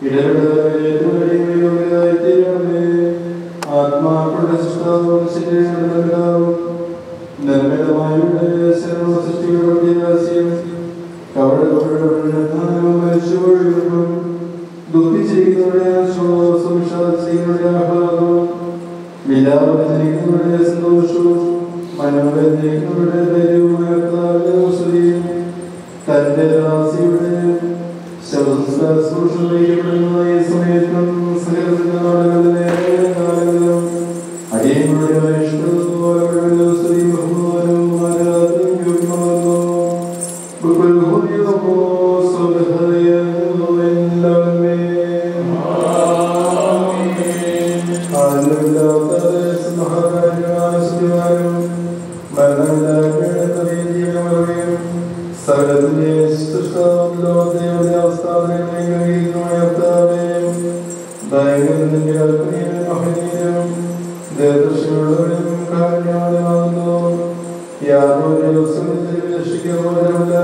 ഇടപെടാൻ ആത്മാക്കളുടെ സൃഷ്ടാവും ശരീരങ്ങളും നിർമ്മിതമായുടെ സൃഷ്ടികളുടെ രഹസ്യം കവടകളും മരിച്ചുപോഴും ദുഃഖിച്ചിരിക്കുന്നവരുടെ ആശ്വാസവും വിഷാദിച്ചിരിക്കുന്നവരുടെ ആഹ്ലാദവും വിലാപത്തിരിക്കുന്നവരുടെ സന്തോഷവും മനോരഞ്ജിക്കുന്നവരുടെ ധൈര്യവും സ്തുതിയും തന്റെ ദാസിയുടെ ശവസംസ്കാര ശുശ്രൂഷ വഹിക്കപ്പെടുന്ന ഈ സമയത്തും സകലത്തിന്റെ നാളുകളിലെ കാലങ്ങളിലും അടിയങ്ങളുടെ അനിഷ്ടവും സ്തുതിയും ബഹുമാനവും ആരാധനയും യോഗ്യമാകുന്നു യാതൊരു ദിവസവും രക്ഷിക്കുന്നവരുമില്ല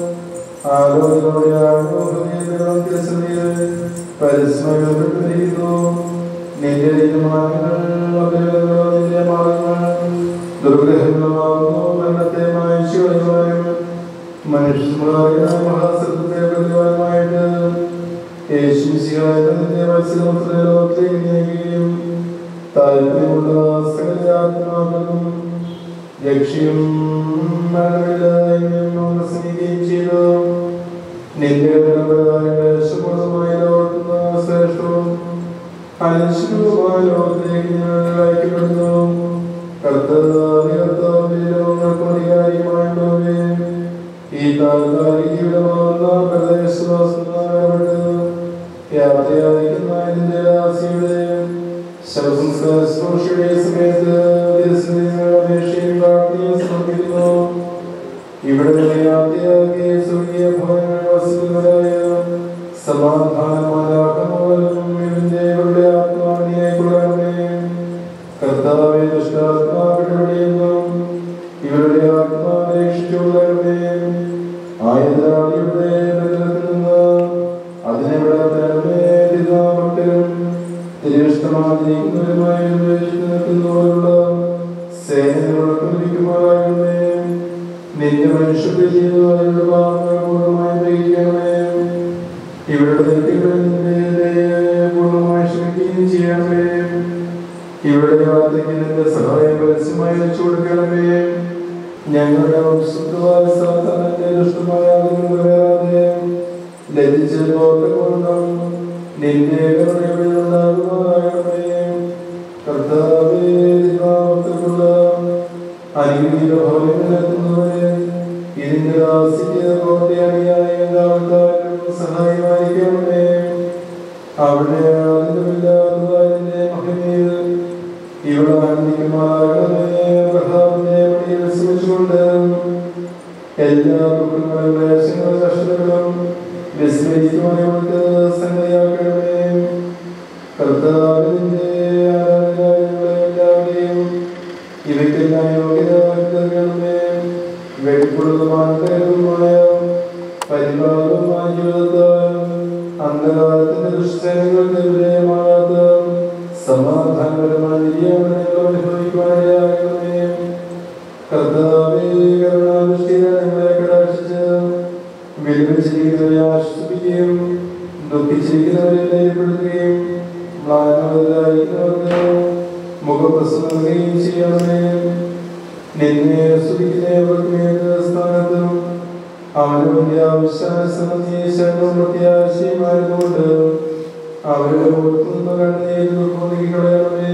പരിശ്രമിക്കുന്നു നിന്റെ തീരുമാനങ്ങൾ നിന്റെ മാർഗങ്ങൾ ദുർഗ്രഹങ്ങളാകുന്നു മരണത്തെ മായച്ചു കളയുവാനും മനുഷ്യമായ മഹാസൃതത്തെ പ്രതിഫലമായിട്ട് യേശുശിഹായതിന്റെ മത്സ്യമുദ്ര ലോകത്തേക്ക് നീങ്ങുകയും താല്പര്യമുള്ള സകല ആത്മാക്കളും ലക്ഷ്യം മരണമില്ലായ്മയും പ്രസംഗിക്കുകയും ചെയ്തു നിന്റെ ശുഭമായ ലോകത്തുന്ന ശ്രേഷ്ഠവും അനിശ്ചിതവുമായ ലോകത്തിലേക്ക് ഞങ്ങൾ അയക്കപ്പെടുന്നു കർത്താവ് കർത്താവിന്റെ ലോകങ്ങൾക്ക് അധികാരിയുമായിട്ടുള്ളവേ ഈ താൽക്കാലിക ജീവിതമാകുന്ന പ്രദേശവാസനായിട്ട് യാത്രയായിരിക്കുന്ന ഇതിന്റെ രാശിയുടെ ശവസംസ്കാര ശുശ്രൂഷയുടെ സമയത്ത് ദിവസങ്ങൾ അപേക്ഷയും പ്രാർത്ഥനയും സമർപ്പിക്കുന്നു ഇവിടെ യാത്രയാക്കിയ സ്വർഗീയ ഭവനങ്ങൾ വസിക്കുന്നവരായ സമാധാനമാലാക്കമോലും ഇതിന്റെ ഇവരുടെ ആത്മാവിനെ കൊള്ളണമേ കർത്താവെ ദുഷ്ടാത്മാക്കളുടെയും ഇവരുടെ ആത്മാവിനെ രക്ഷിച്ചുകൊള്ളണമേ ആയതിനാൽ ഇവിടെ നഗരത്തിൽ നിന്ന് അതിനെവിടെ തരണമേ പിതാമക്കളും തിരിഷ്ടമാതിരിക്കുന്നവരുമായി നിൽക്കുന്നവരുള്ള സേനകളൊക്കെ നിന്റെ മനുഷ്യരുടെ ജീവിതങ്ങളുടെ ഭാഗങ്ങൾ പൂർണ്ണമായി ഗ്രഹിക്കണമേ ഇവരുടെ തെറ്റുകളിന്റെ പൂർണ്ണമായി ക്ഷമിക്കുകയും ചെയ്യണമേ ഇവരുടെ വാർത്തയ്ക്ക് നിന്റെ സഹായം പരസ്യമായി വെച്ചു കൊടുക്കണമേ ഞങ്ങളുടെ ശുദ്ധമായ സാധാരണ ദുഷ്ടമായ ആഗ്രഹങ്ങൾ വരാതെ ലഭിച്ച ബോധകൊണ്ടും നിന്റെ കരുണയുണ്ടാകുമാകണമേ കർത്താവേ നാമത്തിലുള്ള അനുഗ്രഹീത ഭവനങ്ങളെത്തുന്നവരെ ഇതിന്റെ ദാസിക്ക് കോട്ടയണിയായ എല്ലാവർക്കാരും സഹായമായിരിക്കണമേ അവിടെ ആനന്ദമില്ലാത്തതിന്റെ മഹിമയിൽ ഇവിടെ ആനന്ദിക്കുമാകണമേ പ്രഭാവിനെ വഴിയിൽ ശ്രമിച്ചുകൊണ്ട് എല്ലാ ദുഃഖങ്ങളും ക്ലേശങ്ങളും കഷ്ടതകളും വിസ്മരിക്കുവാനവർക്ക് സംഗതിയാക്കണമേ കർത്താവിന്റെ ആരാധനായുള്ള എല്ലാവരെയും ഇവയ്ക്കെല്ലാം യോഗ്യതമേ വെടിപ്പുള്ളതുമായ പരിപാലനമായ ജീവിതത്താൽ അന്ധകാരത്തിന്റെ ദുഷ്ചനങ്ങൾക്ക് വിധേയമാകാത്ത സമാധാനപരമായ നിര്യാമനങ്ങൾ അനുഭവിക്കുവാനാകണമേ കർത്താവേ കരുണാദൃഷ്ടിയെ ഞങ്ങളെ കടാക്ഷിച്ച് വിലപിച്ചിരിക്കുന്നവരെ ആശ്വസിപ്പിക്കുകയും ദുഃഖിച്ചിരിക്കുന്നവരെ ധൈര്യപ്പെടുത്തുകയും മ്ലാനവരായിരിക്കുന്നവർക്ക് മുഖപ്രസംഗം ചെയ്യണമേ നിന്നെ സ്തുതിക്കുന്നവർക്ക് ഏത് സ്ഥാനത്തും അവനവന്റെ ആവശ്യാസമന്വേഷണം പ്രത്യാശയുമായതുകൊണ്ട് അവരുടെ പുറത്തുനിന്ന് കണ്ണീര് കളയണമേ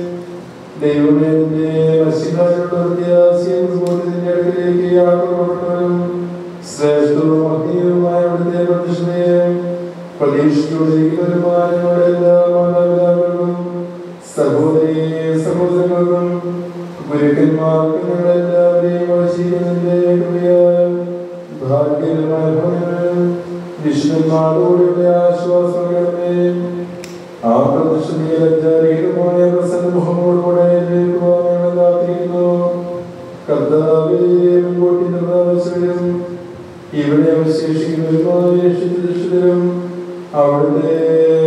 ദൈവമേ നിന്റെ വശികാരുടെ പ്രത്യാശയും ബോധത്തിന്റെ അടുക്കിലേക്ക് ആക്രമപ്പെട്ടവരും ശ്രേഷ്ഠവും മഹനീയവുമായ അവിടുത്തെ പ്രതിഷ്ഠയെ പ്രതീക്ഷിച്ചുകൊണ്ടിരിക്കുന്നവരുമായ ഞങ്ങളുടെ എല്ലാ മാതാപിതാക്കൾക്കും സഹോദരി സഹോദരങ്ങൾക്കും ഗുരുക്കന്മാർക്കും ഞങ്ങളെല്ലാവരെയും വശീകരണത്തിന്റെ കൃപയായ ഭാഗ്യകരമായ ഭവനങ്ങൾ വിഷ്ണുമാരോടുള്ള ആശ്വാസങ്ങളെ ആ പ്രതിഷ്ഠയെ ലജ്ജാരഹിതമായ പ്രസന്ന മുഖമോടുകൂടെ ഞങ്ങൾ കാത്തിരിക്കുന്നു കർത്താവേ മുൻപോട്ടി നിർദ്ദേശകരും ഇവിടെ അവശേഷിക്കുന്നവരുമായ രക്ഷിതരും അവിടുത്തെ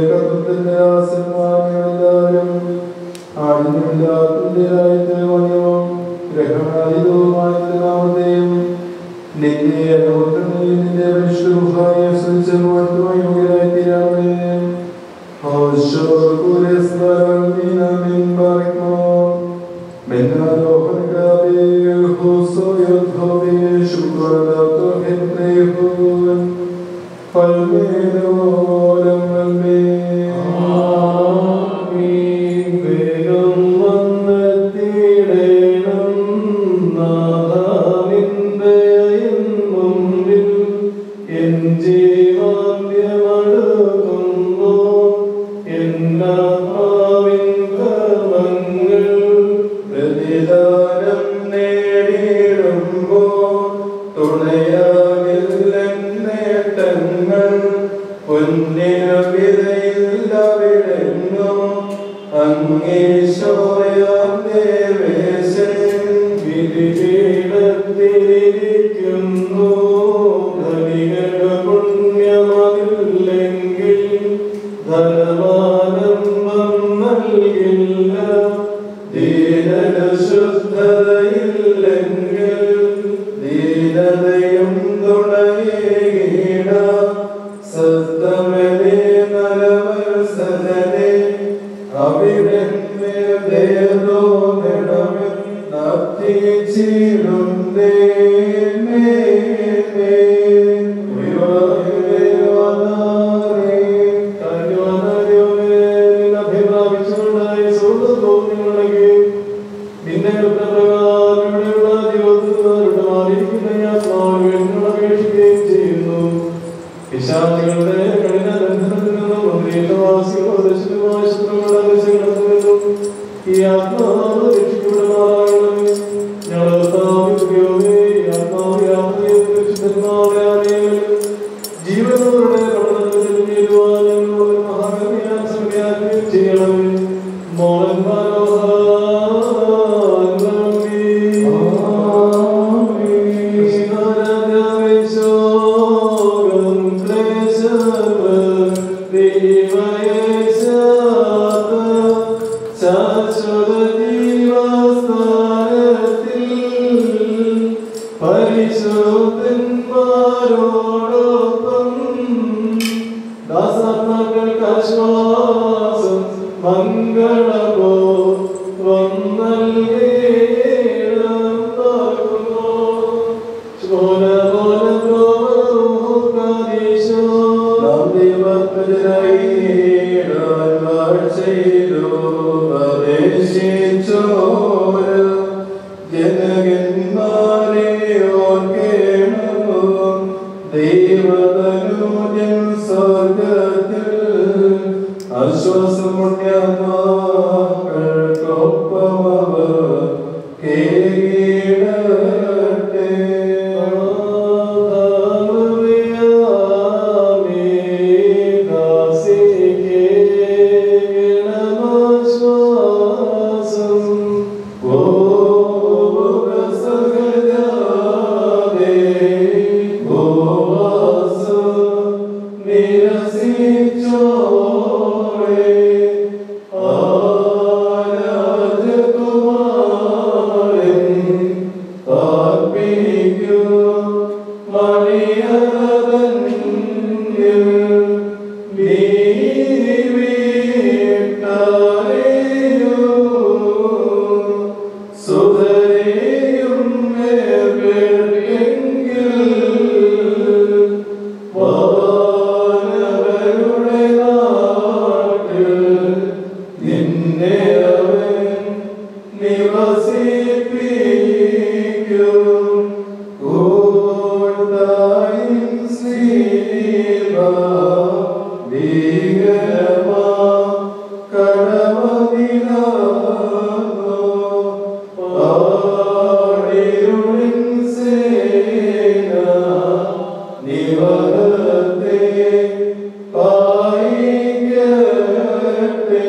പ്രതിദാനം നേടിയിടുമ്പോ തുണയാകില്ല നേട്ടങ്ങൾ പൊന്നിനു വിതയില്ലവിടെങ്ങോ അങ്ങീശോയാം ദേവേശൻ വിധിപീഠത്തിരിക്കുന്നു ധനികരുടെ പുണ്യമതില്ലെങ്കിൽ ധനമാനന്ദം നൽകില്ല ദീനന ശുദ്ധതയില്ലെങ്കിൽ ദീനതയും തുണയേകീട സത്തമനെ നരവത്സരനെ അവിടെ ദേവോ നർത്തിച്ചിരുന്നേ പിശാചികളുടെ കഠിന ബന്ധനത്തിൽ നിന്നും മന്ത്രിവാസികളുടെ ദശകമായ ശത്രുക്കളുടെ ദശകളിൽ നിന്നും ഈ ആത്മാവ് രക്ഷിക്കപ്പെടുമാറാകണമേ ഞങ്ങൾ സ്ഥാപിക്കുകയോ ഈ ആത്മാവ് യാത്രയെ പരിശുദ്ധന്മാരെ ജീവനവരുടെ പഠനത്തിൽ നേടുവാൻ ഞങ്ങളോട് മഹാകന്യാൻ സംഖ്യാക്കുകയും ചെയ്യണമേ മോഹൻ പരിശോധന്മാരോടൊപ്പം ദാസന്മാർക്ക് ആശ്വാസം മംഗളമോ വന്നൽകേണം ശോന പോല പ്രോമോകാദീശോ നാം ദൈവപുരായി ചെയ്തു പ്രവേശിച്ചോര ജനകന്മാരെ ഓർക്കേണമോ ദൈവതനുജൻ സ്വർഗത്തിൽ ആശ്വാസമുണ്യമാക്കൾക്കൊപ്പമവർ കേടട്ടെ സുധരേയും വാനവരുടെ നാട്ടിൽ നിന്നെ അവൻ നിവസിപ്പിക്കും കൂട്ടായും ശ്രീവ ഭീകരമാ കടമതിനാമോ പാടിരുളിൻ സേന നിവഹത്തെ പായിക്കട്ടെ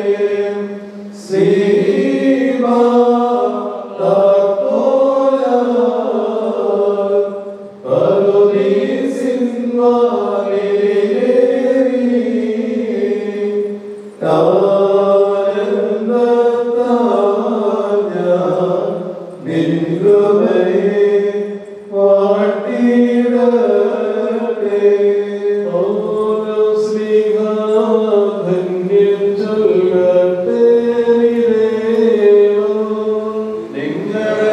ശ്രീമാ താക്കോല നിങ്ങളെ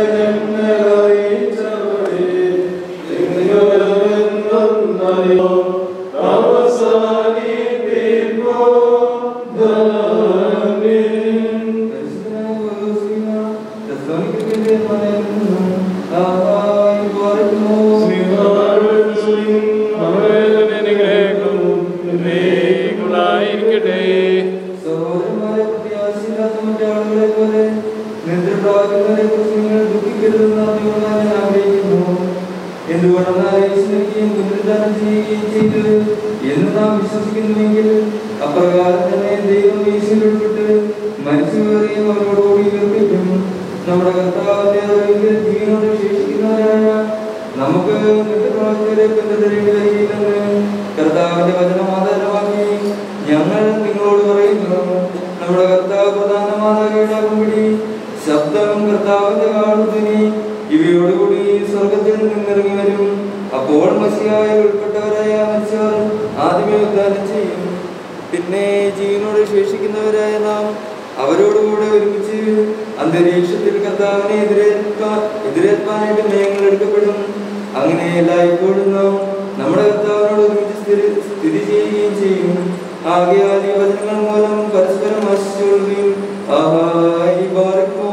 ഞങ്ങളറിയിച്ചവരെ നിങ്ങളെന്നറിയോ അവസ സഹോദരന്മാരെ പ്രത്യാശയില്ലാത്ത മറ്റാളുകളെ പോലെ നിദ്രപ്രാപിക്കുന്നവരെ കുറിച്ച് നിങ്ങൾ ദുഃഖിക്കരുതെന്ന് അറിഞ്ഞുകൊള്ളാൻ ഞാൻ ആഗ്രഹിക്കുന്നു എന്തുകൊണ്ടെന്നാൽ യേശുവിനെയും പുനരുദ്ധാനം ചെയ്യുകയും ചെയ്ത് എന്ന് നാം വിശ്വസിക്കുന്നുവെങ്കിൽ അപ്രകാരം തന്നെ ദൈവം യേശുവിൽ ഉൾപ്പെട്ട് മരിച്ചുകയറിയും അവരോടുകൂടി ഉയർപ്പിക്കും നമ്മുടെ കർത്താവിന്റെ അറിവിൽ ജീവനോട് ശേഷിക്കുന്നവരായ നമുക്ക് നിദ്രപ്രാപിച്ചവരെ പിന്തുടരേണ്ടി വരികയില്ലെന്ന് കർത്താവിന്റെ വചനം ആധാരമാക്കി ഞങ്ങൾ നിങ്ങളോട് പറയുന്നു നമ്മുടെ കർത്താവ് പ്രധാന മാതാവിയുടെ കുമ്പിടി ശബ്ദം കർത്താവിന്റെ കാടുതുനി ഇവയോടുകൂടി സ്വർഗത്തിൽ നിന്നിറങ്ങി വരും അപ്പോൾ മസിയായ ഉൾപ്പെട്ടവരായ മനുഷ്യർ ആദ്യമേ ഉദ്ധാനം ചെയ്യും പിന്നെ ജീവനോട് ശേഷിക്കുന്നവരായ നാം അവരോടുകൂടെ ഒരുമിച്ച് അന്തരീക്ഷത്തിൽ കർത്താവിനെ എതിരേൽപ്പാൻ എതിരേൽപ്പാനായിട്ട് ഞങ്ങൾ എടുക്കപ്പെടും അങ്ങനെ എല്ലായ്പ്പോഴും നാം നമ്മുടെ കർത്താവിനോട് ഒരുമിച്ച് സ്ഥിതി സ്ഥിതി ചെയ്യുകയും ചെയ്യും ആകെയാൽ ഈ വചനങ്ങൾ മൂലം പരസ്പരം ആശിച്ചുകൊള്ളുകയും ആഹായി പാർക്കോ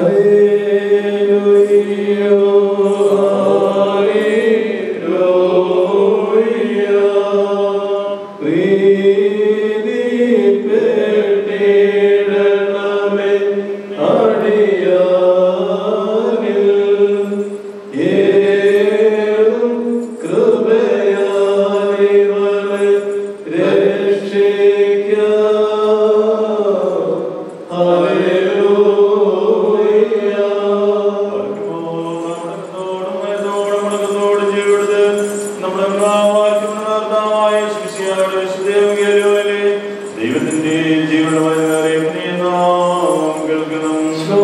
ദൈവത്തിന്റെ ജീവനമായ നാം കേൾക്കണം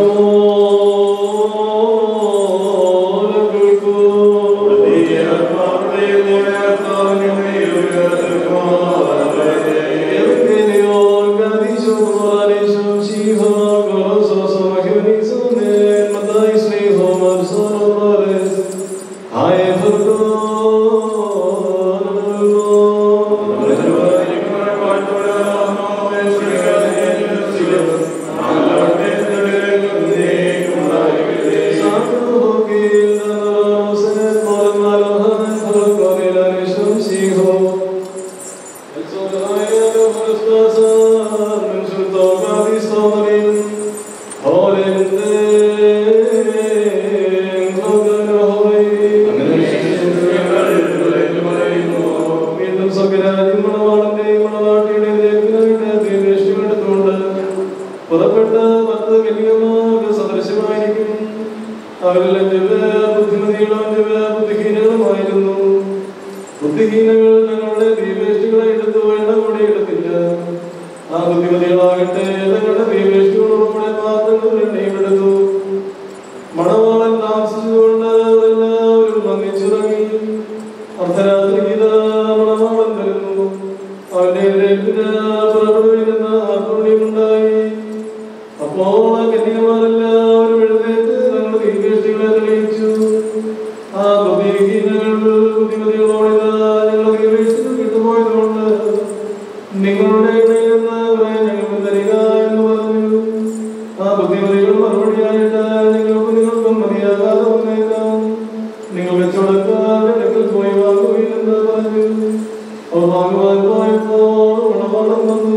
പുറപ്പെട്ട പത്ത് കന്യകമാർക്ക് സദൃശമായിരിക്കും അവരിൽ അഞ്ചുപേർ ബുദ്ധിമതികളും അഞ്ചുപേർ ബുദ്ധിഹീനങ്ങളുമായിരുന്നു ബുദ്ധിഹീനങ്ങൾ ഞങ്ങളുടെ ദീപേഷ്ടികളെ എടുത്തു വേണ്ട കൂടെ എടുത്തില്ല ആ ബുദ്ധിമതികളാകട്ടെ തങ്ങളുടെ ദീപേഷ്ടികളോടുകൂടെ പാത്രങ്ങൾ എണ്ണയും എടുത്തു മണവാളൻ താമസിച്ചുകൊണ്ട് അവരെല്ലാവരും വന്നിച്ചിറങ്ങി അർദ്ധരാത്രി ഗീത മണവാളൻ വരുന്നു അവന്റെ എതിരേൽപ്പിന് പുറപ്പെടുവിരുന്ന ആർപ്പുള്ളിയുണ്ടായി അപ്പോൾ ആ കന്യകമാരെല്ലാവരും എഴുന്നേറ്റ് തങ്ങളുടെ ദീപേഷ്ടികളെ തെളിയിച്ചു ആ ബുദ്ധിഹീനങ്ങൾ ബുദ്ധിമതികളോട് ഞങ്ങൾ ദീപേഷ്ടികൾ വിട്ടുപോയതുകൊണ്ട് നിങ്ങളുടെ ഇടയിൽ നിന്ന് അവരെ ഞങ്ങൾക്ക് തരിക എന്ന് പറഞ്ഞു ആ ബുദ്ധിമതികൾ മറുപടിയായിട്ട് നിങ്ങൾക്ക് നിങ്ങൾക്കും മതിയാകാതെ വന്നേക്കാം നിങ്ങൾ വെച്ചുകൊടുക്കാതെ അടുക്കൽ പോയി വാങ്ങുകയില്ലെന്ന് പറഞ്ഞു അവർ വാങ്ങുവാൻ പോയപ്പോൾ മണവാളം വന്നു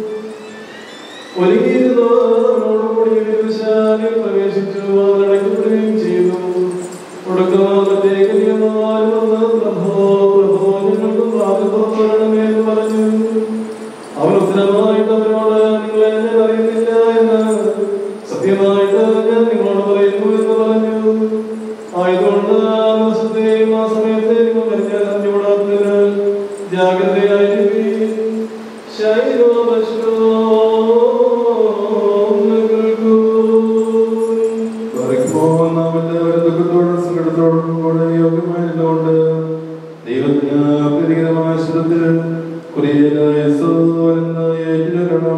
ഒരുങ്ങിയിരുന്നവരോടുകൂടി വിരുശാലയിൽ പ്രവേശിച്ചു അതടയ്ക്കപ്പെടുകയും ചെയ്തു ഒടുക്കമാകത്തേക്ക് നിയമമാര് വന്ന് പ്രഭോ പ്രഭോ ഞങ്ങൾക്ക് പ്രാതിപുറത്ത് വരണമേ എന്ന് പറഞ്ഞു അവൻ ഉത്തരമായിട്ട് അവരോട് നിങ്ങളെ ഞാൻ അറിയുന്നില്ല എന്ന് സത്യമായിട്ട് ഞാൻ നിങ്ങളോട് പറയുന്നു എന്ന് പറഞ്ഞു ആയതുകൊണ്ട് ആ ദിവസത്തെയും ആ സമയത്തെയും ഞാൻ അറിഞ്ഞുകൂടാത്തതിനാൽ ജാഗ്രതയായിരിക്കും ശൈലോ സങ്കടത്തോടും കൂടെ യോഗ്യമായിരുന്നുകൊണ്ട് ദൈവത്തിന് പ്രീതികരമായ സ്വരത്തിൽ കുറിയലായസോ എന്ന് ഏറ്റിടണം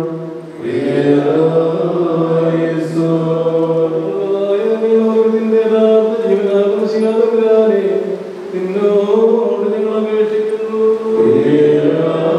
കുറിയലായസോ നിന്നോട് ഞങ്ങൾ അപേക്ഷിക്കുന്നു കുറിയലായസോ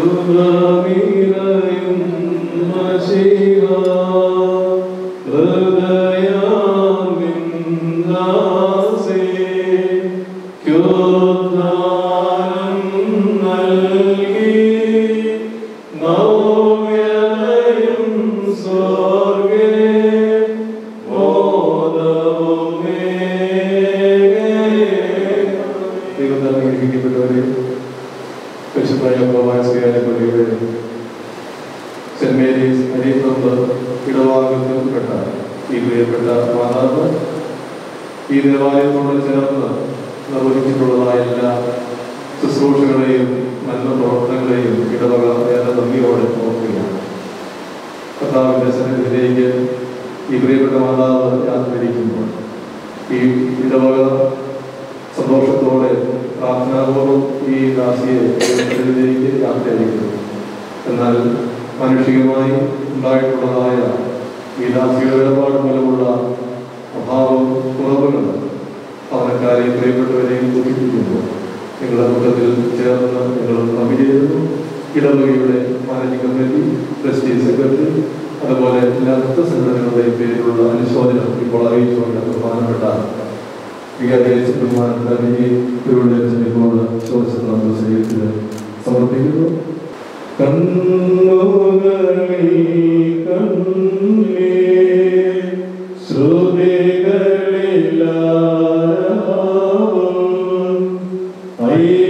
ദൈവത്താൽ അനുഗ്രഹിക്കപ്പെട്ടവരെ പരിശുദ്ധായ പ്രവാസിയായ പള്ളിയുടെ സെന്റ് മേരീസ് അരിയപ്പുറത്ത് ഇടവാകത്തിൽപ്പെട്ട ഈ പ്രിയപ്പെട്ട മാതാവ് ഈ ദേവാലയത്തോട് ചേർന്ന് നിർവഹിച്ചിട്ടുള്ളതായ എല്ലാ ശുശ്രൂഷകളെയും നല്ല പ്രവർത്തനങ്ങളെയും ഇടവക ഏറെ നന്ദിയോടെ ഓർക്കുകയാണ് കർത്താവിൻ്റെ സന്നിധിയിലേക്ക് ഈ പ്രിയപ്പെട്ട മാതാവ് യാത്ര തിരിക്കുമ്പോൾ ഈ ഇടവക സന്തോഷത്തോടെ പ്രാർത്ഥനാപൂർവ്വം ഈ ദാസിയെ ദൈവത്തിലേക്ക് യാത്ര അയക്കുന്നു എന്നാൽ മാനുഷികമായി ഉണ്ടായിട്ടുള്ളതായ ഈ ദാസിയുടെ വേർപാട് മൂലമുള്ള അഭാവം കുറവുകൾ ഭവനക്കാരെയും പ്രിയപ്പെട്ടവരെയും ദുഃഖിപ്പിക്കുന്നു നിങ്ങളുടെ കൂട്ടത്തിൽ ചേർന്ന് നിങ്ങൾ നമിചെയ്യുന്നു ഇടവകയുടെ മാനേജിംഗ് കമ്മിറ്റി ട്രസ്റ്റി സെക്രട്ടറി അതുപോലെ എല്ലാ ഭക്തസംഘടനകളുടെയും പേരിലുള്ള അനുശോചനം ഇപ്പോൾ അറിയിച്ചുകൊണ്ട് ബഹുമാനപ്പെട്ട വികാരിച്ച ബഹുമാനപ്പെട്ട വിനിയുടെ ഇപ്പോൾ ചോദിച്ചത് നമ്മൾ ശരീരത്തിൽ സമർപ്പിക്കുന്നു കണ്ണുകളിൽ കണ്ണേ ശ്രുതികളിലാരവം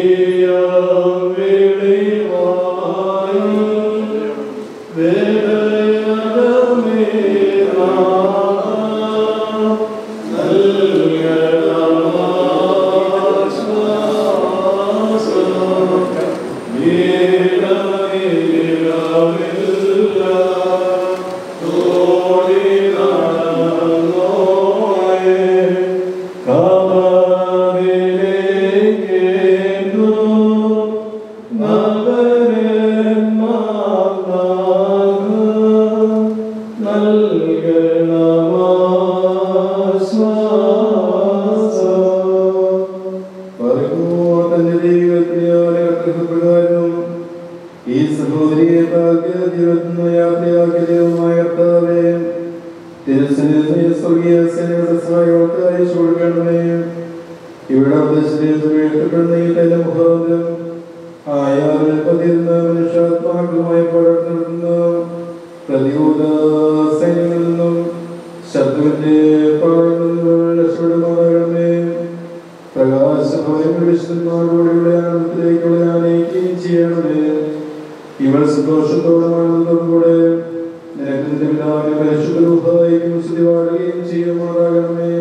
ഈ സഹോദരിയെ ഭാഗ്യജീവിതത്തിന് യാത്രയാക്കിയ ദൈവമായ കർത്താവേ തിരുസന്നിധിയിൽ സ്വർഗീയ സേനയുടെ സഹായമൊക്കെ അയച്ചു കൊടുക്കണമേ ഇവിടെ ഉപദേശിക്കപ്പെടുന്ന ഈ തന്റെ മുഖാന്തരം ആയാറിൽ പതിരുന്ന മനുഷ്യാത്മാക്കളുമായി പടർന്നിരുന്ന പ്രതികൂല സൈന്യങ്ങളിൽ നിന്നും ശത്രുവിന്റെ പാളിൽ നിന്നും രക്ഷപ്പെടുമാറാകണമേ പ്രകാശഭയം വിശുദ്ധന്മാരോടുകൂടെ ആനന്ദത്തിലേക്കുള്ള ആനയിക്കുകയും ചെയ്യണമേ ഇവൾ സന്തോഷത്തോടെ ആനന്ദത്തോടുകൂടെ നിനക്ക് നിന്റെ പിതാവിനെ പരിശുദ്ധരൂപമായിരിക്കും സ്തുതി പാടുകയും ചെയ്യുമാറാകണമേ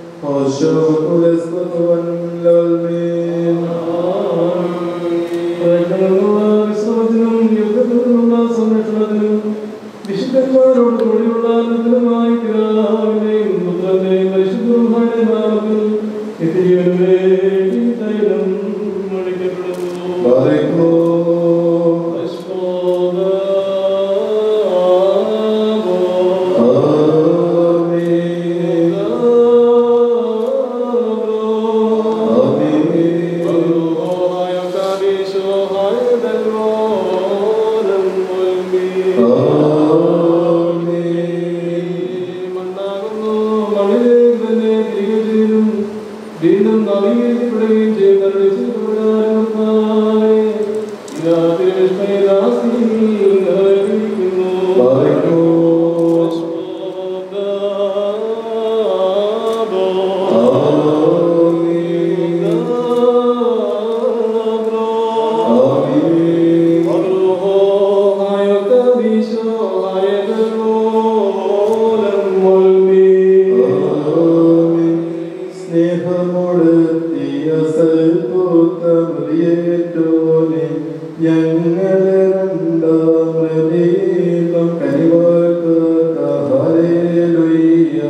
വിശുദ്ധന്മാരോട് കൂടിയുള്ള ആനന്ദമായി പിതാവിന്റെയും പുത്രന്റെയും പരിശുദ്ധമായ നാമത്തിൽ നിത്യജീവനേ തൈലം മണിക്കപ്പെടുന്നു വീണ്ടും നവീകരിക്കപ്പെടുകയും സ്നേഹമോട് തീയസൽപൂത്തമറിയേറ്റോനെ ഞങ്ങളെ രണ്ടാമതീതം കനിവാക്ക് കഹലേലുയ്യ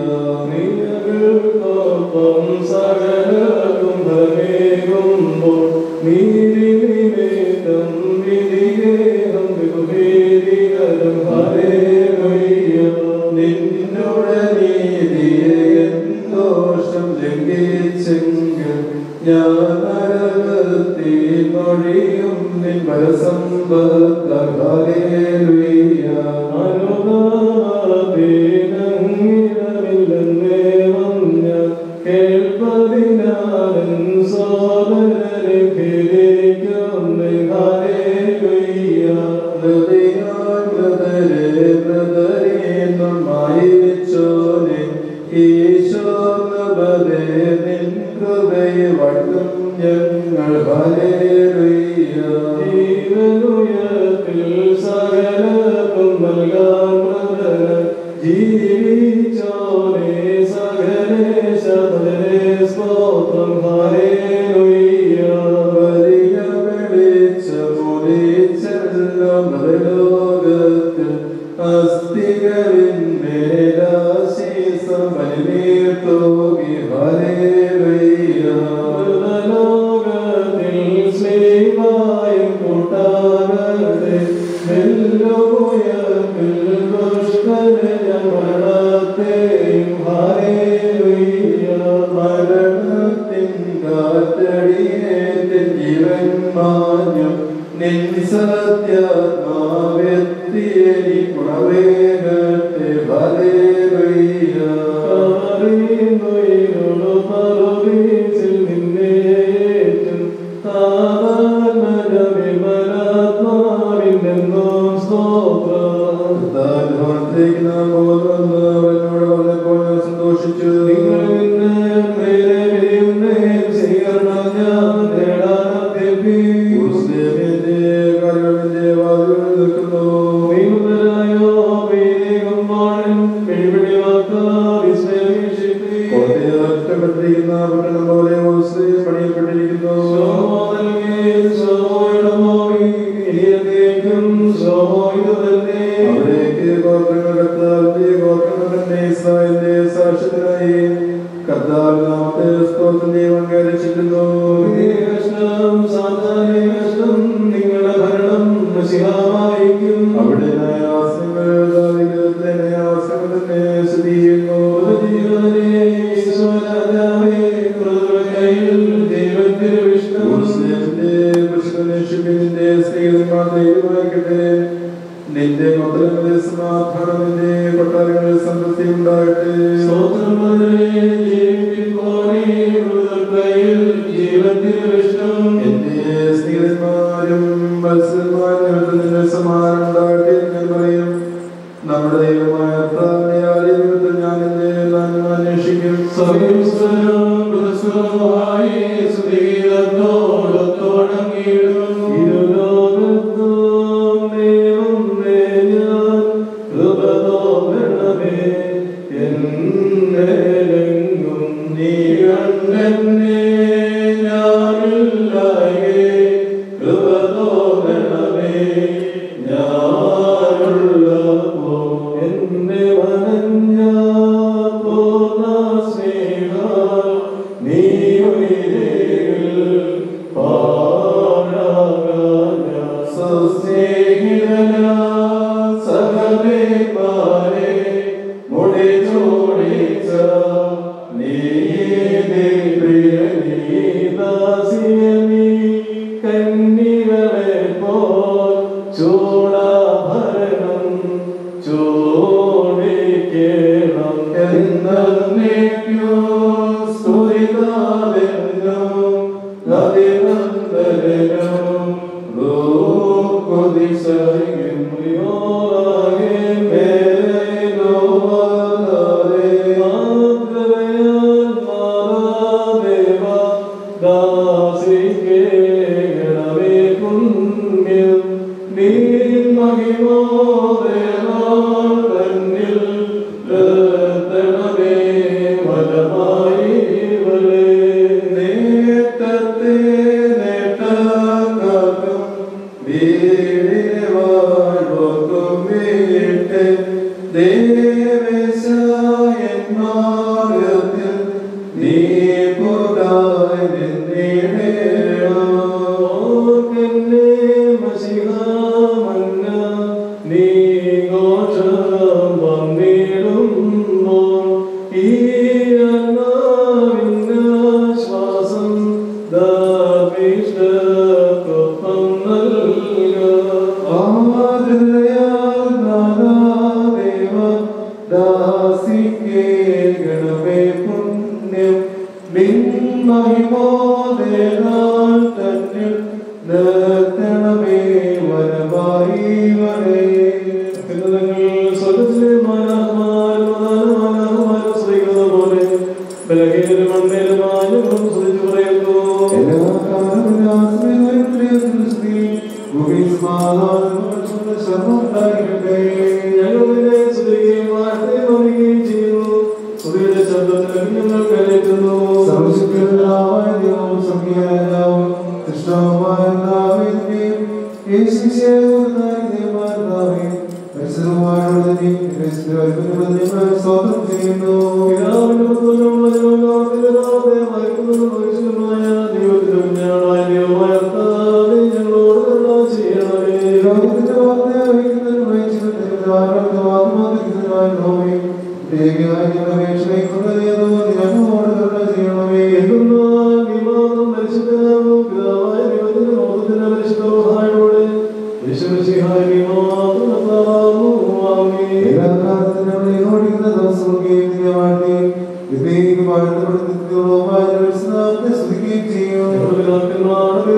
നിന്നോട് നീതിയെ ദോഷം ലംഘിച്ചെങ്കിൽ ഞാൻ നരകത്തിൽ മൊഴിയും നിൻ പരസമ്പത്ത് ഞങ്ങൾ ഹല്ലേലൂയ ജീവനുയർപ്പിൽ സകലർക്കും നൽകാൻ പ്രതന ജീവിച്ചോനെ സകലേശ ഭജനെ സ്തോത്രം ഹല്ലേലൂയ വലിയ വെളിച്ചമുദിച്ചെല്ലാം ലോകത്തിൽ അസ്ഥികളിന്മേലാശീസം വലിനീർ തൂകി ഹല്ലേലൂയ ലോകത്തിൽ സ്നേഹമായും കൂട്ടാകട്ടെ വെല്ലുയർപ്പിൽ ദുഷ്ടനെ ഞങ്ങളത്തെയും ഹല്ലേലൂയ മരണത്തിൻ കാറ്റടിയേറ്റ് ജീവൻ മാഞ്ഞു നിൻ സത്യാത്മാവെത്തിയനി ഗുണവേഗത്തെ ഹല്ലേലൂയ അറിയുന്നതിനോട് പറുദീസിൽ നിന്നേറ്റും സാധാരണ വിമലാത്മാവിനെന്നും സ്തോത്രം താൽവാനത്തേക്ക് നാം പോകുന്നുവെന്ന് അവനോട് പറഞ്ഞപ്പോൾ ഞാൻ സന്തോഷിച്ചു നിങ്ങൾ ഇന്ന് മേലെ വിരിയുന്നേ സ്വീകരണം ഞാൻ നേടാൻ അഭ്യർത്ഥിക്കുന്നു. ഉസ്ലേമിന്റെ കാര്യങ്ങളുടെ വാതിലുകളിൽ നിൽക്കുന്നു വിമുതരായോ വൈദികന്മാരൻ പിടിപിടിവാക്കാർ വിസ്മയിച്ചിട്ട് കോട്ടയെ ഒറ്റപ്പെട്ടിരിക്കുന്ന പട്ടണം പോലെ ഉസ്ലേം പണിയപ്പെട്ടിരിക്കുന്നു അവിടേക്ക് ഗോത്രങ്ങൾ കർത്താവിന്റെ ഗോത്രങ്ങൾ തന്നെ ഇസ്രായേലിന്റെ സാക്ഷ്യത്തിനായി കർത്താവ് നാമത്തെ സ്തോത്രം ദൈവം കയറിച്ചിരുന്നു അവിടെ ന്യായാസനങ്ങൾ ദാവീദിന്റെ ന്യായാസനങ്ങൾ തന്നെ സ്ഥിതി ചെയ്യുന്നു ഉസ്ലേമിന്റെ പുരുഷനേഷിപ്പിന്റെ സ്നേഹിതന്മാർ ദൈവമായിക്കട്ടെ നിന്റെ മക്കളുടെ സമാധാനം നിന്റെ കൊട്ടാരങ്ങളിൽ സമൃദ്ധി ഉണ്ടാകട്ടെ എന്റെ സ്നേഹിതന്മാരും മത്സരന്മാരും നിന്റെ സമാധാനം ഉണ്ടാകട്ടെ എന്ന് ഞാൻ പറയും നമ്മുടെ ദൈവമായ കർത്താവിന്റെ ആലയത്തിൽ ഞാൻ നിന്നെ ഞാൻ അന്വേഷിക്കും എന്നെ വനഞ്ഞ പൂർണ്ണ സ്നേഹ നീ ഉയരേൽ പാഴാകാഞ്ഞ സുസ്നേഹിതന സകലേമാരെ മുടി ചോടിച്ച നീ പ്രിയ നീ ദാസിയ നീ കന്നികളെ പോൽ ചൂടാഭരണം ചോടിക്കേണം എന്നേക്കോ സ്തുതിതാവെന്നും നദിനന്ദനും ലോകുതിശയും യോറാകെ മേലെ ലോവാദാരെ മാതൃയാൽ മാതാദേവ ദാസിക്കേണമേ പുണ്യം നീ മഹിമോദേവാൾ തന്നിൽ രത്തണമേ വലമായി വലേ നേട്ടത്തെ നേട്ടക്കാക്കും വീടിനെ വാഴ്വക്കും വീട്ട് ദേവേശായൻ മാർഗത്തിൽ നീ കൂട്ടായി നിന്നിടേണം ഓർക്കെന്നെ മഷിഹാമന്ന നീ ഘോഷം സ്തോത്രം ചെയ്യുന്നു ലോകത്തിന്റെ വാർത്തയെ അറിയിക്കുന്നതിനും വഹിച്ചിരുന്നതിനും ആരോഗ്യ വാദമാതിരിക്കുന്നതിനായി നോമേ ദേവിയായ ഞങ്ങളുടെ അപേക്ഷയെ കൊണ്ടതേതോ ഞങ്ങളോട് കരുണ ചെയ്യണമേ എല്ലാ കാലത്തിനും നമ്മളെ ഓടിക്കുന്ന ദിവസമൊക്കെയും നിന്നെ വാഴ്ത്തി വിവേകം വാഴ്ത്തപ്പെടുത്തിയതുമായ നാമത്തെ സ്തുതിക്കുകയും ചെയ്യും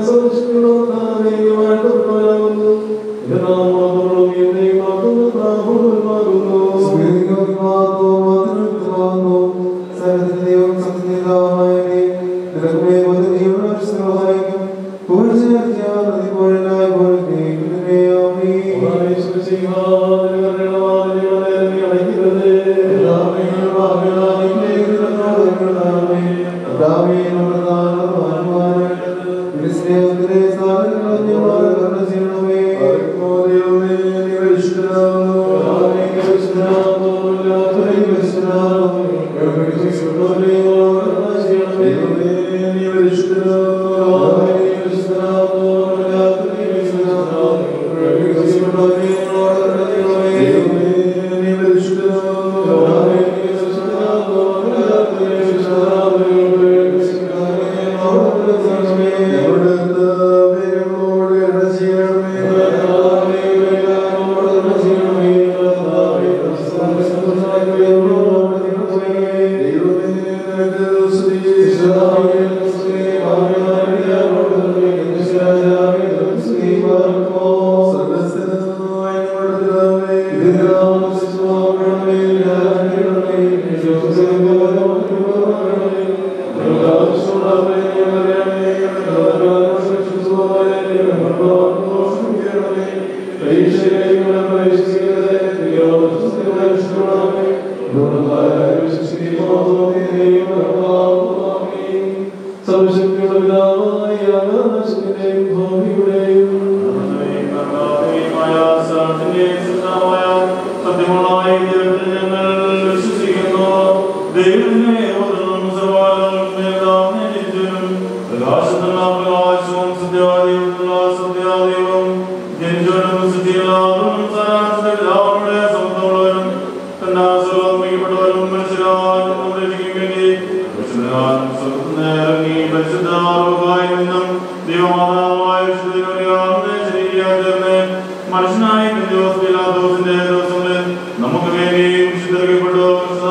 മനുഷ്യനായി ദിവസത്തിന്റെ ദിവസങ്ങളിൽ നമുക്ക് വേണ്ടി വിശുദ്ധീകരിക്കപ്പെട്ടു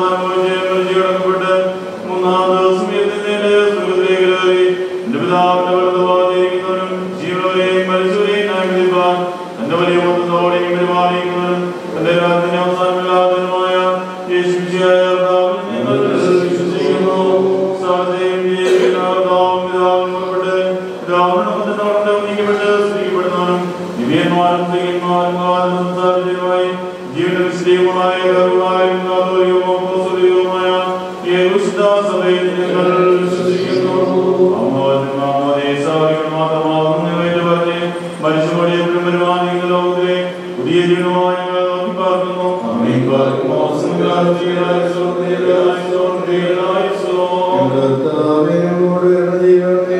ചെയ്യപ്പെട്ട് മൂന്നാം ദിവസം എത്തുന്നതിന്റെ സ്വർഗ്ഗത്തിലേക്ക് കയറി എന്റെ പിതാവിന്റെ വലതുഭാഗത്തിരിക്കുന്നവനും ജീവനെയും മരിച്ചവരെയും ന്യായവിധിപ്പാൻ എന്റെ വലിയ മൊത്തത്തോടെയും പരിപാലിക്കുന്നവനും എന്റെ രാജ്യത്തിന്റെ അവസാനമില്ലാത്തതുമായ യേശുവിശിയായ കർത്താവിൽ ഞങ്ങൾ വിശ്വസിക്കുന്നു സകലത്തെയും ജീവിക്കുന്ന കർത്താവും പിതാവും പുറപ്പെട്ട് പിതാവിനോട് മൊത്തത്തോടെ നീക്കപ്പെട്ട് സ്ത്രീപ്പെടുന്നവനും ദിവ്യന്മാരും സ്ത്രീയന്മാരും കാലം സംസാരിച്ചതുമായി ജീവന വിശദീയമായ കരുവായും കാതോലികവുമായ യേശുദ സഭയിൽ ഞങ്ങൾ വിശ്വസിക്കുന്നു അമ്മോദനും അമ്മോദേശാവികൾ മാത്രമാകുന്നു നിങ്ങളെ പറഞ്ഞ് മരിച്ചുപടി എപ്പോഴും വരുവാനിക്കുന്ന ലോകത്തിലെ പുതിയ ജീവനമായി ഞങ്ങൾ നോക്കി പാർക്കുന്നു അമ്മയും പാർക്കുമോ സംഘാതികളായ സ്വർഗ്ഗീയരായ സ്വർഗ്ഗീയരായ സ്വർഗ്ഗീയരായ കർത്താവിനോട് കരുണ ചെയ്യണമേ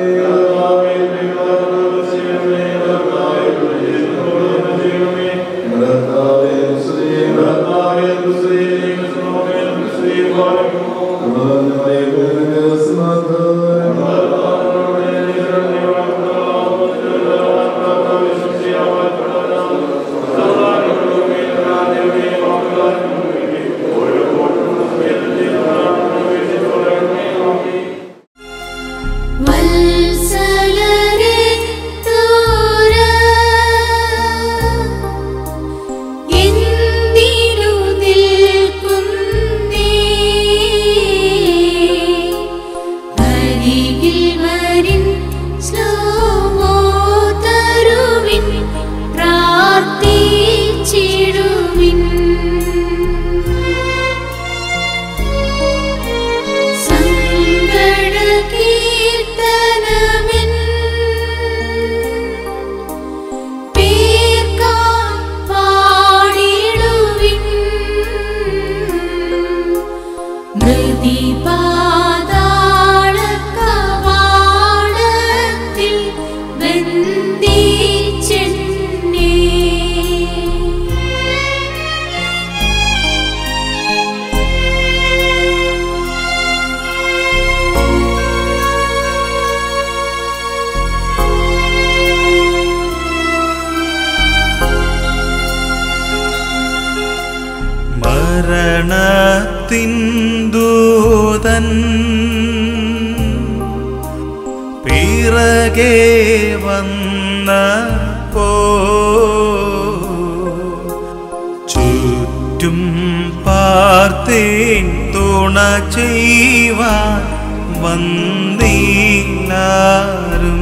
കർത്താവേ ഓരോ മരണത്തിൻ ദൂതൻ പിറകെ വന്നപ്പോ ചുറ്റും പാർത്തേൻ തുണ ചെയ്യുവാൻ വന്നില്ലാരും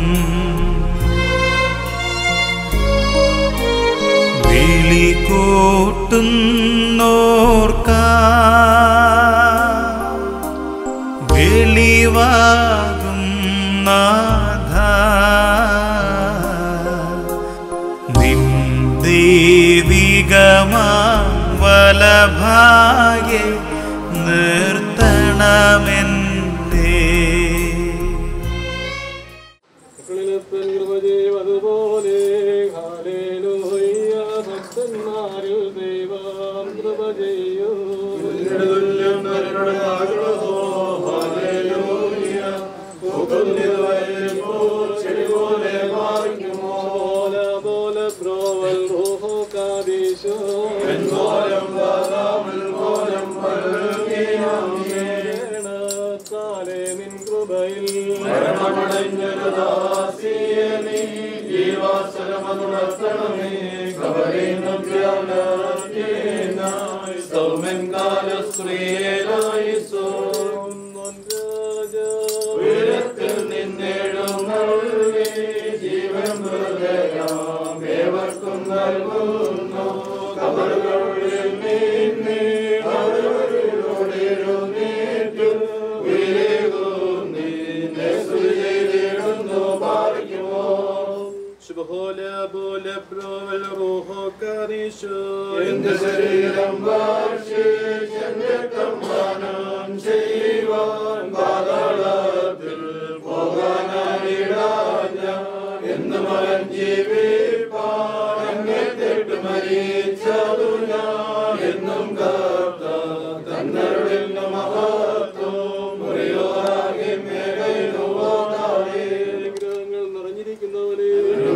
വിളി കൂട്ടുന്നോർക്ക വെളിവാകും നാഥ നിൻ ദൈവികമാ വലഭാഗ്യ നിർത്തണമെന്നേ മക്കളിലപ്പൻ കൃപ ചെയ്വതുപോലെ ഹല്ലേലൂയ ഭക്തന്മാരിൽ ദൈവം കൃപ ചെയ്യൂ പോലെ പോലെ ബ്രോവൽ റൂഹോ കാദീശോ താലേ നിൻ കൃപയിൽ ഉയരത്തിൽ എന്റെ ശരീരം ചെയ്യുവാൻ പാതാളത്തിൽ പോകാനായിടാഞ്ഞ എന്ന് മരം ജീവിപ്പാൻ അങ്ങെത്തിട്ട് മരിച്ചതു ഞാൻ എന്നും കാത്ത തന്നരുളിൽ മഹത്വം മുറിയോറാകെ മേഘയിലുവാതായേ അനുഗ്രഹങ്ങൾ നിറഞ്ഞിരിക്കുന്നവരെ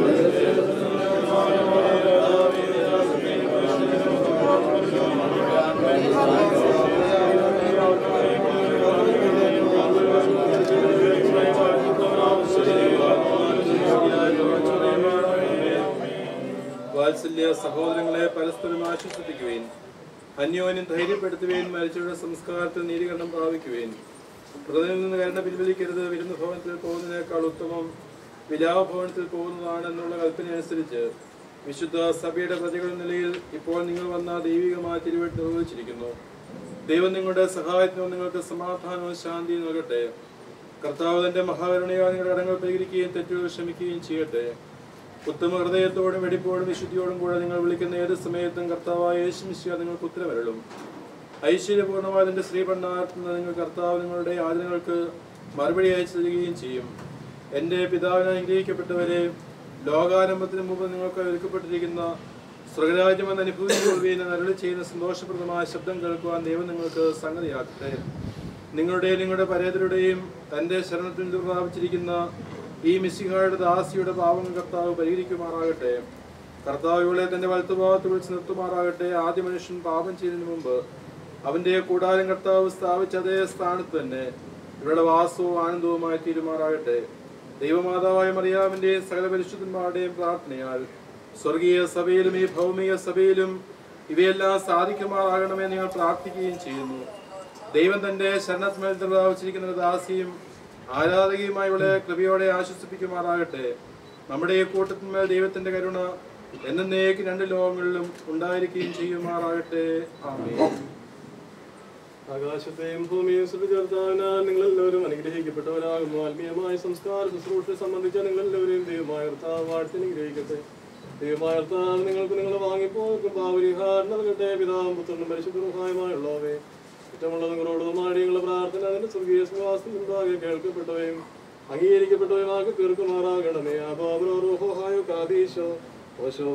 വാത്സല്യ സഹോദരങ്ങളെ പരസ്പരം ആശ്വസിപ്പിക്കുവേൻ അന്യോന്യം ധൈര്യപ്പെടുത്തുകയും മരിച്ചവരുടെ സംസ്കാരത്തിൽ നീതികരണം പ്രാപിക്കുവേൻ ഹൃദയം നിന്ന് കരുണ പിൻവലിക്കരുത് വിരുന്ന് ഭവനത്തിൽ പോകുന്നതിനേക്കാൾ ഉത്തമം വിലാപഭവനത്തിൽ പോകുന്നതാണ് എന്നുള്ള കൽപ്പന അനുസരിച്ച് വിശുദ്ധ സഭയുടെ പ്രതികൾ എന്ന നിലയിൽ ഇപ്പോൾ നിങ്ങൾ വന്ന ദൈവികമായ തിരുവെട്ട് നിർവഹിച്ചിരിക്കുന്നു ദൈവം നിങ്ങളുടെ സഹായത്തിനും നിങ്ങൾക്ക് സമാധാനവും ശാന്തിയും നൽകട്ടെ കർത്താവ് തന്റെ മഹാകരുണയാൽ നിങ്ങളുടെ കടങ്ങൾ പരിഹരിക്കുകയും തെറ്റുകൾ ക്ഷമിക്കുകയും ചെയ്യട്ടെ ഉത്തമ ഹൃദയത്തോടും വെടിപ്പോടും വിശുദ്ധിയോടും കൂടെ നിങ്ങൾ വിളിക്കുന്ന ഏത് സമയത്തും കർത്താവായ യേശുമിശിയ നിങ്ങൾക്ക് ഉത്തരവരളും ഐശ്വര്യപൂർണ്ണമായ നിന്റെ ശ്രീപണ്ണാർത്തുന്ന നിങ്ങൾ കർത്താവ് നിങ്ങളുടെ യാതനകൾക്ക് മറുപടി അയച്ചു തരികയും ചെയ്യും എൻ്റെ പിതാവിനെ അനുഗ്രഹിക്കപ്പെട്ടവരെ ലോകാരംഭത്തിന് മുമ്പ് നിങ്ങൾക്ക് ഒരുക്കപ്പെട്ടിരിക്കുന്ന സ്വർഗരാജ്യം എന്ന അനുഭൂതിക്കൊള്ളുകയും അരളി ചെയ്യുന്ന സന്തോഷപ്രദമായ ശബ്ദം കേൾക്കുവാൻ ദൈവം നിങ്ങൾക്ക് സംഗതിയാക്കട്ടെ നിങ്ങളുടെയും നിങ്ങളുടെ പരേതരുടെയും തന്റെ ശരണത്തിൽ പ്രാപിച്ചിരിക്കുന്ന ഈ മിസ്സിഹായുടെ ദാസിയുടെ പാവങ്ങൾ കർത്താവ് പരിഹരിക്കുമാറാകട്ടെ കർത്താവ് ഇവളെ തന്റെ വലത്തുഭാഗത്ത് വിളിച്ച് നിർത്തുമാറാകട്ടെ ആദ്യ മനുഷ്യൻ പാപം ചെയ്തതിനു മുമ്പ് അവന്റെ കൂടാരം കർത്താവ് സ്ഥാപിച്ച അതേ സ്ഥാനത്ത് തന്നെ ഇവരുടെ വാസവും ആനന്ദവുമായി തീരുമാറാകട്ടെ ദൈവമാതാവായ മറിയാമിന്റെയും സകല പരിശുദ്ധന്മാരുടെയും പ്രാർത്ഥനയാൽ സ്വർഗീയ സഭയിലും ഈ ഭൗമിക സഭയിലും ഇവയെല്ലാം സാധിക്കുമാറാകണമെന്ന് ഞങ്ങൾ പ്രാർത്ഥിക്കുകയും ചെയ്യുന്നു ദൈവം തന്റെ ശരണത്മേൽ പ്രാപിച്ചിരിക്കുന്ന ഒരു ദാസിയും ആരാധകയുമായി ഇവളെ കൃപയോടെ ആശ്വസിപ്പിക്കുമാറാകട്ടെ നമ്മുടെ ഈ കൂട്ടത്തിന്മേൽ ദൈവത്തിന്റെ കരുണ എന്നേക്ക് രണ്ട് ലോകങ്ങളിലും ഉണ്ടായിരിക്കുകയും ചെയ്യുമാറാകട്ടെ ആമേൻ ആകാശത്തെയും ഭൂമിയും സൃഷ്ടിച്ചെടുത്താവിനാൽ നിങ്ങളെല്ലാവരും അനുഗ്രഹിക്കപ്പെട്ടവരാകുന്നു ആത്മീയമായ സംസ്കാര ശുശ്രൂഷ സംബന്ധിച്ച നിങ്ങളെല്ലാവരെയും ദൈവമായ കർത്താവ് വാഴ്ത്തി അനുഗ്രഹിക്കട്ടെ ദൈവമായ കർത്താവ് നിങ്ങൾക്ക് നിങ്ങൾ വാങ്ങിപ്പോർക്കും പാവരിഹാരം നൽകട്ടെ പിതാവും പുത്രനും പരിശുദ്ധമായുള്ളവേ കുറ്റമുള്ള നിങ്ങളോടുമായി നിങ്ങളുടെ പ്രാർത്ഥന അതിന്റെ സ്വർഗീയ സുവാസത്തിൽ ഉണ്ടാകെ കേൾക്കപ്പെട്ടവയും അംഗീകരിക്കപ്പെട്ടവയുമാക്കി തീർക്കുമാറാകണമേ അപാവരോഹായോ കാതീശോ ഓശോ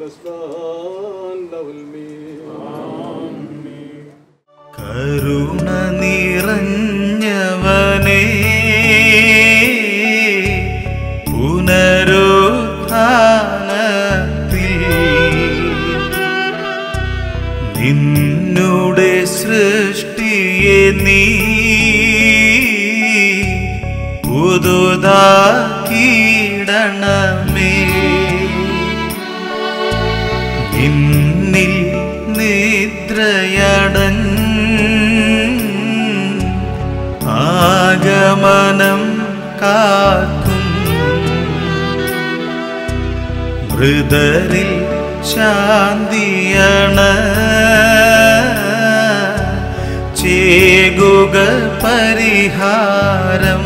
കരുണ നിറഞ്ഞവനേ പുനരുത്ഥാനത്തിൽ നിന്നുടെ നീ പുതുതാക്കിയിടണമേ ഇന്നിൽ നിദ്രയടൻ ആഗമനം കാക്കും മൃതരിൽ ശാന്തിയണ ചേകുക പരിഹാരം